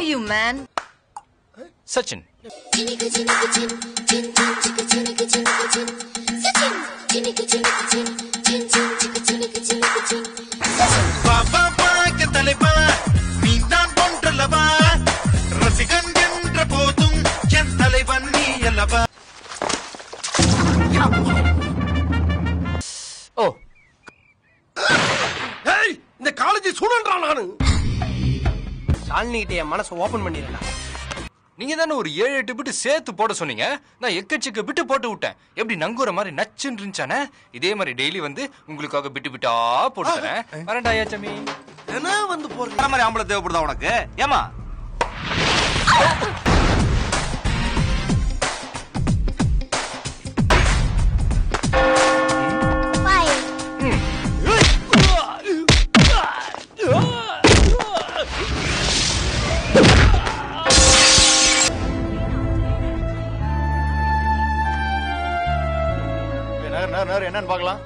you, man? Sachin Baba பாக்க தலைவா நீ தான் ஒன்றல்லவா ரசிகன் என்ற போதும் என் தலைவன் நீ அல்லவா ஓ ஏய் இந்த காலேஜ் சுடன்றா நானு ஷாலினிகிட்ட என் மனசை ஓபன் பண்ணிடுறா நீங்க தானே ஒரு ஏழு எட்டு பிட்டு சேர்த்து போட சொன்னீங்க நான் எக்கச்சக்க பிட்டு போட்டு விட்டேன் எப்படி நங்குற மாதிரி நச்சுன்னு இருந்துச்சானே இதே மாதிரி டெய்லி வந்து உங்களுக்காக பிட்டு பிட்டா போட்டு தரேன் வரேன்டா ஐயாச்சமி என்ன வந்து போறது இந்த மாதிரி ஆம்பளை தேவைப்படுதா உனக்கு ஏமா நேரம் நேரம் நேரம் என்னன்னு பார்க்கலாம்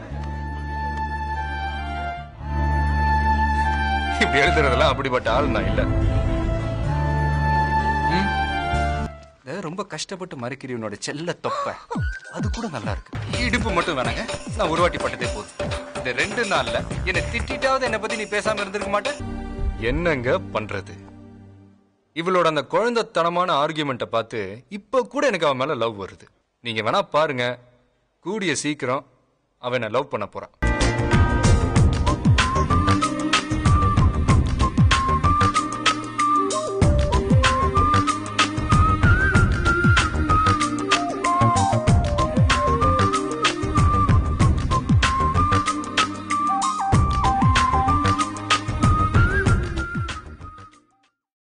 இப்படி எழுதுறதெல்லாம் அப்படிப்பட்ட ஆள் நான் இல்ல ம்? இத ரொம்ப கஷ்டப்பட்டு மறைக்கிறவனோட செல்ல தொப்பை அது கூட நல்லா இருக்கு இடுப்பு மட்டும் வேணாங்க நான் ஒரு வாட்டி பட்டதே போதும் இந்த ரெண்டு நாள்ல என்னை திட்டிட்டாவது என்னை பத்தி நீ பேசாம இருந்திருக்க மாட்டே என்னங்க பண்றது இவளோட அந்த குழந்தைத்தனமான ஆர்கியூமெண்ட்டை பார்த்து இப்ப கூட எனக்கு அவன் மேல லவ் வருது நீங்க வேணா பாருங்க கூடிய சீக்கிரம் அவனை லவ் பண்ண போறான்